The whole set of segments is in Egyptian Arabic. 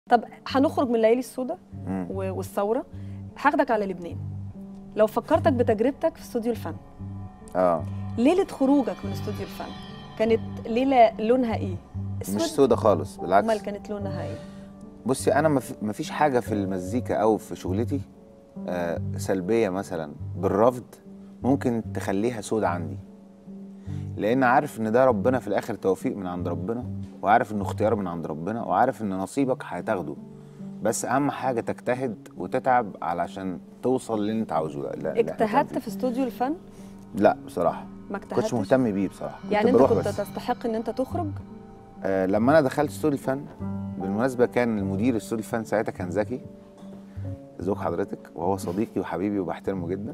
طب هنخرج من الليالي السوداء مم. و- والثوره هاخدك على لبنان لو فكرتك بتجربتك في استوديو الفن اه ليله خروجك من استوديو الفن كانت ليله لونها ايه مش سودة خالص بالعكس امال كانت لونها ايه بصي انا مف- مفيش حاجه في المزيكا او في شغلتي آه سلبيه مثلا بالرفض ممكن تخليها سودة عندي لان عارف ان ده ربنا في الاخر توفيق من عند ربنا وعارف انه اختيار من عند ربنا وعارف ان نصيبك هتاخده بس اهم حاجه تجتهد وتتعب علشان توصل للي انت عاوزه ده اللي- اللي إحنا اجتهدت فيه. في استوديو الفن لا بصراحه ما كنتش اجتهدتش مهتم بيه بصراحه كنت يعني انت بروح كنت بس. تستحق ان انت تخرج آه، لما انا دخلت استوديو الفن بالمناسبه كان المدير استوديو الفن ساعتها كان زكي زوج حضرتك وهو صديقي وحبيبي وبحترمه جدا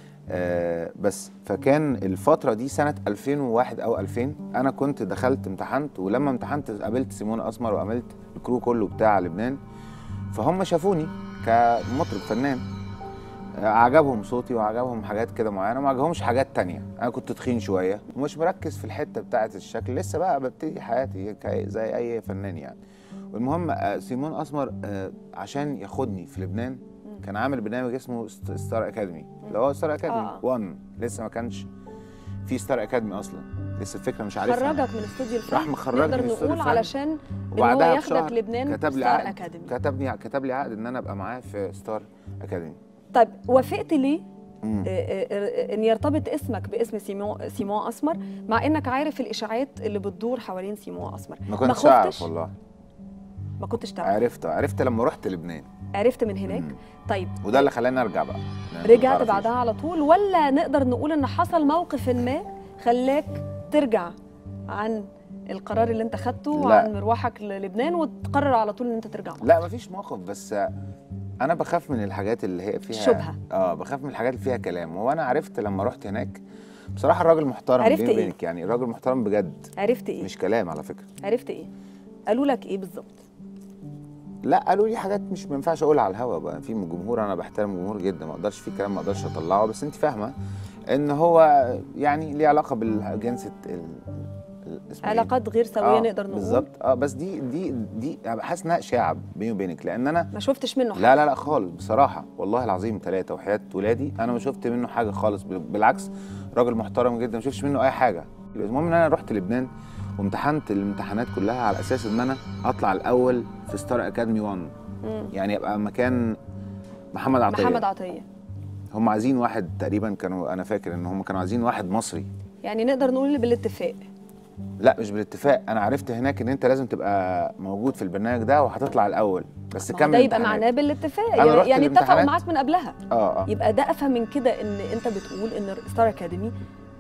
آه، بس فكان الفتره دي سنه 2001 او 2000 انا كنت دخلت امتحنت ولما امتحنت قابلت سيمون اسمر وقابلت الكرو كله بتاع لبنان فهم شافوني كمطرب فنان آه، عجبهم صوتي وعجبهم حاجات كده معينه وما عجبهمش حاجات تانية انا كنت تخين شويه ومش مركز في الحته بتاعه الشكل لسه بقى ببتدي حياتي ك- زي اي فنان يعني والمهم آه، سيمون اسمر آه، عشان ياخدني في لبنان كان عامل برنامج اسمه ست- ستار اكاديمي اللي هو ستار اكاديمي آه. 1 لسه ما كانش في ستار اكاديمي اصلا لسه الفكره مش عارفها خرجك من استوديو الفن راح مخرجني نقدر من استوديو نقول الفن. علشان ان هو وبعدها ياخدك بشهر لبنان كتب لي ستار عقد اكاديمي كتبني كتب لي عقد ان انا ابقى معاه في ستار اكاديمي طيب وافقت ليه مم. آه، آه، آه، ان يرتبط اسمك باسم سيمون سيمون اسمر مع انك عارف الاشاعات اللي بتدور حوالين سيمون اسمر ما كنتش اعرف خفتش؟ والله ما كنتش تعرف عرفت عرفت لما رحت لبنان عرفت من هناك مم. طيب وده اللي خلاني ارجع بقى لأن ما رجعت تعرفيش. بعدها على طول ولا نقدر نقول ان حصل موقف ما خلاك ترجع عن القرار اللي انت خدته لا. وعن مروحك للبنان وتقرر على طول ان انت ترجع مصر لا مفيش موقف بس انا بخاف من الحاجات اللي هي فيها الشبهة. اه بخاف من الحاجات اللي فيها كلام وانا عرفت لما رحت هناك بصراحه الراجل محترم عرفت بيني إيه؟ وبينك يعني الراجل محترم بجد عرفت ايه مش كلام على فكره عرفت ايه قالوا لك ايه بالظبط لا قالوا لي حاجات مش ما ينفعش اقولها على الهوا بقى في جمهور انا بحترم الجمهور جدا ما اقدرش في كلام ما اقدرش اطلعه بس انت فاهمه ان هو يعني ليه علاقه بالجنس ال- ال- اسمه إيه؟ علاقات غير سويه آه نقدر نقول بالظبط اه بس دي دي دي حاسس انها اشاعه بيني وبينك لان انا ما شفتش منه حاجه لا لا لا خالص بصراحة والله العظيم ثلاثة وحياة ولادي أنا ما شفت منه حاجة خالص بال- بالعكس راجل محترم جدا ما شفتش منه أي حاجة المهم إن أنا رحت لبنان وامتحنت الامتحانات كلها على أساس إن أنا أطلع الأول في ستار أكاديمي 1 مم. يعني أبقى مكان محمد عطية محمد عطيه هم عايزين واحد تقريبا كانوا أنا فاكر إن هم كانوا عايزين واحد مصري يعني نقدر نقول بالاتفاق لا مش بالاتفاق أنا عرفت هناك إن أنت لازم تبقى موجود في البرنامج ده وهتطلع الأول بس ما هو كمل ده يبقى امتحانات. معناه بالاتفاق أنا رحت يعني اتفقوا الامتحانات. معاك من قبلها اه اه يبقى ده افهم من كده ان انت بتقول ان ستار اكاديمي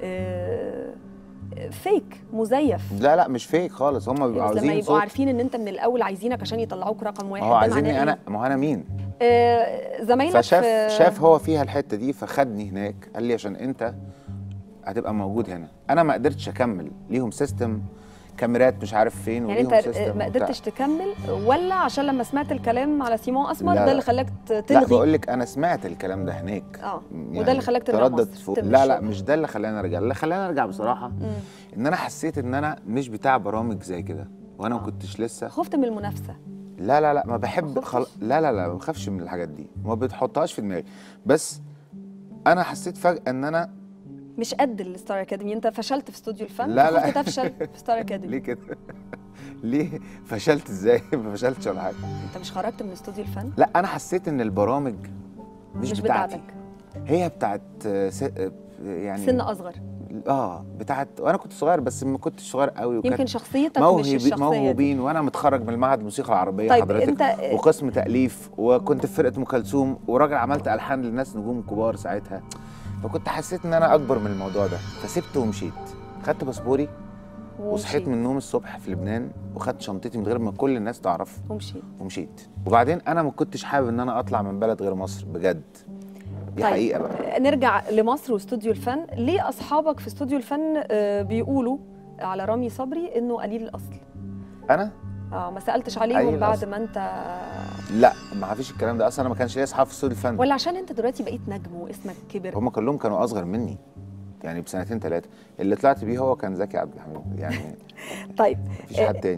فيك مزيف لا لا مش فيك خالص هم بيبقوا لما عاوزين يبقوا صوت عارفين ان انت من الاول عايزينك عشان يطلعوك رقم واحد ما هو ده عايزيني معناه انا إيه؟ ما هو انا مين آه، زمايلك فشاف في- شاف هو فيها الحته دي فخدني هناك قال لي عشان انت هتبقى موجود هنا انا ما قدرتش اكمل ليهم سيستم كاميرات مش عارف فين يعني وليهم انت سيستم ما وبتاع. قدرتش تكمل ولا عشان لما سمعت الكلام على سيمون اسمر لا، ده لا. اللي خلاك ت- لا تلغي بقول لك انا سمعت الكلام ده هناك اه يعني وده اللي خلاك ترجع تردد مصر فوق تم لا لا الشغل. مش ده اللي خلاني ارجع اللي خلاني ارجع بصراحه مم. ان انا حسيت ان انا مش بتاع برامج زي كده وانا ما آه. كنتش لسه خفت من المنافسه لا لا لا ما ما بحب خفتش؟ خل... لا لا لا ما بخافش من الحاجات دي ما بتحطهاش في دماغي بس انا حسيت فجاه ان انا مش قد الستار اكاديمي انت فشلت في استوديو الفن لا، لا. فخفت تفشل في ستار اكاديمي ليه كده ليه فشلت ازاي ما فشلتش ولا حاجه انت مش خرجت من استوديو الفن لا انا حسيت ان البرامج مش, مش بتاعتي بتاعتك هي بتاعت آه، س... آه، يعني سن اصغر اه بتاعت وانا كنت صغير بس ما كنتش صغير قوي يمكن وكانت شخصيتك مش موهب الشخصيه دي موهوبين وانا متخرج من المعهد الموسيقى العربيه طيب حضرتك انت وقسم تاليف وكنت في فرقه ام كلثوم وراجل عملت الحان للناس نجوم كبار ساعتها فكنت حسيت ان انا اكبر من الموضوع ده فسبته ومشيت خدت باسبوري وصحيت ومشيت. من النوم الصبح في لبنان وخدت شنطتي من غير ما كل الناس تعرف ومشيت ومشيت وبعدين انا ما كنتش حابب ان انا اطلع من بلد غير مصر بجد دي طيب. حقيقه بقى نرجع لمصر واستوديو الفن ليه اصحابك في استوديو الفن آه، بيقولوا على رامي صبري انه قليل الاصل انا اه ما سالتش عليهم قليل بعد الأصل. ما انت لا ما فيش الكلام ده اصلا انا ما كانش ليا اصحاب في استوديو الفن ولا عشان انت دلوقتي بقيت نجم واسمك كبر هم كلهم كانوا اصغر مني يعني بسنتين ثلاثه اللي طلعت بيه هو كان زكي عبد الحميد يعني طيب مفيش حد تاني